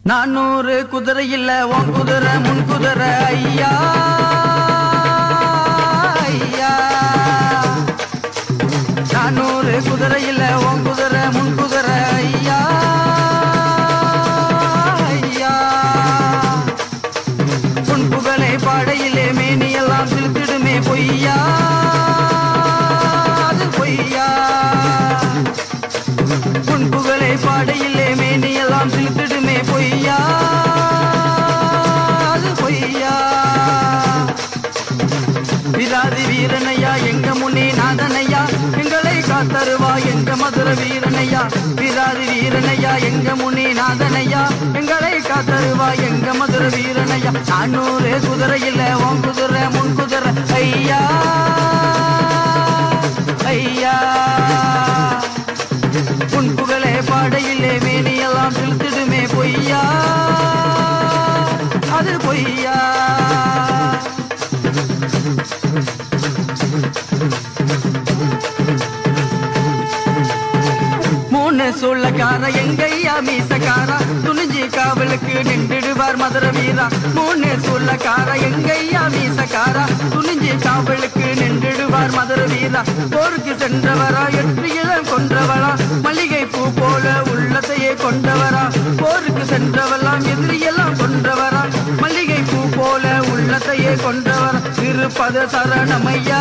நானூறு குதிரை இல்ல உன் குதிரை முன் குதிரை ஐயா ஐயா நானூறு குதிரை இல்ல உன் குதிரை முன் குதிரை ஐயா ஐயா உன் புகழை பாடையிலே மேனியெல்லாம் சிலுத்திடுமே பொய்யா அது பொய்யா உன் புகழை பாடையிலே மேனியெல்லாம் சிலுத்திடுமே பொய்யா அது பொய்யா விராதி வீரனையா எங்க முன்னே நாதனையா எங்களை காத்தருவா எங்க மதுர வீரனையா விராதி வீரனையா எங்க முன்னே நாதனையா எங்களை காத்தருவா எங்க மதுர வீரனையா நானூறு குதிரையில உன் குதிரை முன் குதிரை ஐயா ஐயா உன் புகழே பாடையிலே மேனியெல்லாம் செலுத்திடுமே பொய்யா அது பொய்யா மூணு சூழக்கார எங்கையா மீசக்காரா துணிஞ்சி காவலுக்கு நின்றுடுவார் மதுர வீரா மூணு சூழக்கார எங்கையா மீசக்காரா துணிஞ்சி காவலுக்கு நின்றுடுவார் மதுர வீரா போருக்கு சென்றவரா எட்டு இளம் கொன்றவரா மல்லிகை பூ போல உள்ளத்தையே கொண்டவரா போருக்கு சென்றவெல்லாம் எதிரியெல்லாம் கொன்றவரா மல்லிகை பூ போல உள்ளத்தையே கொன்றவரா திருப்பத சரணமையா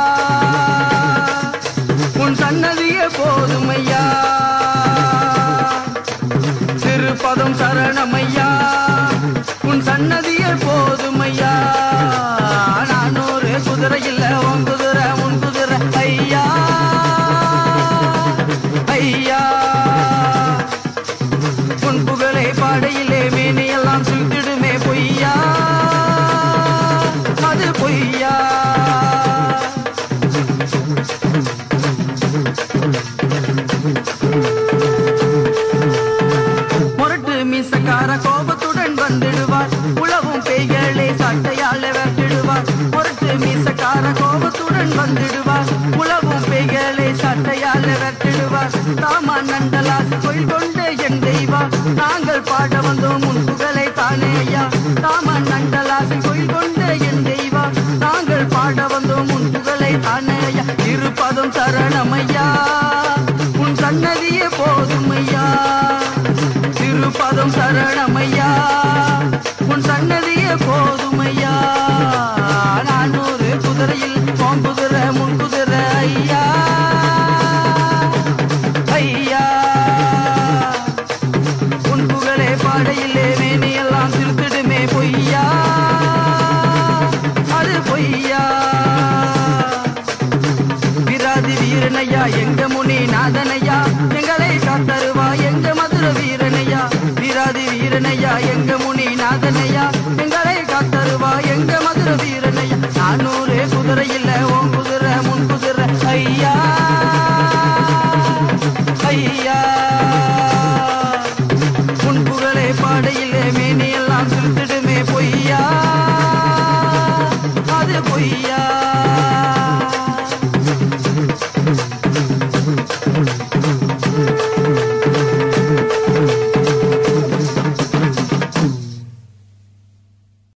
உன் சன்னதியே போதுமையா திருப்பதம் சரணமையா உன் சன்னதியே போதுமையா நானூறு குதிரை இல்ல உன் குதிரை உன் குதிரை ஐயா ஐயா உன் புகழை பாடையிலே மேனியெல்லாம் சுத்திடுமே பொய்யா அது பொய்யா முரட்டு மீசக்கார கோபத்துடன் வந்துடுவார் உழவும் பேய்களை சட்டையால விரட்டிடுவார் முரட்டு மீசக்கார கோபத்துடன் வந்துடுவார் உழவும் பேய்களை சட்டையால விரட்டிடுவார் தாமா நண்டலாசு கோயில் கொண்டு என் தெய்வா நாங்கள் பாட வந்தோம் உன் புகழை தானே ஐயா தாமா நண்டலாசு கோயில் கொண்டு என் தெய்வா நாங்கள் பாட வந்தோம் உன் புகழை தானே ஐயா இருப்பதும் சரணமையா உன் சன்னதியே போதுமையா திருப்பதம் சரணமையா உன் சன்னதியே போதுமையா நானூறு குதிரையில் போம் குதிரை முன் குதிரை ஐயா ஐயா உன் புகழே பாடையிலே மேனியெல்லாம் திருத்திடுமே பொய்யா அது பொய்யா விராதி வீரனையா எங்க முனி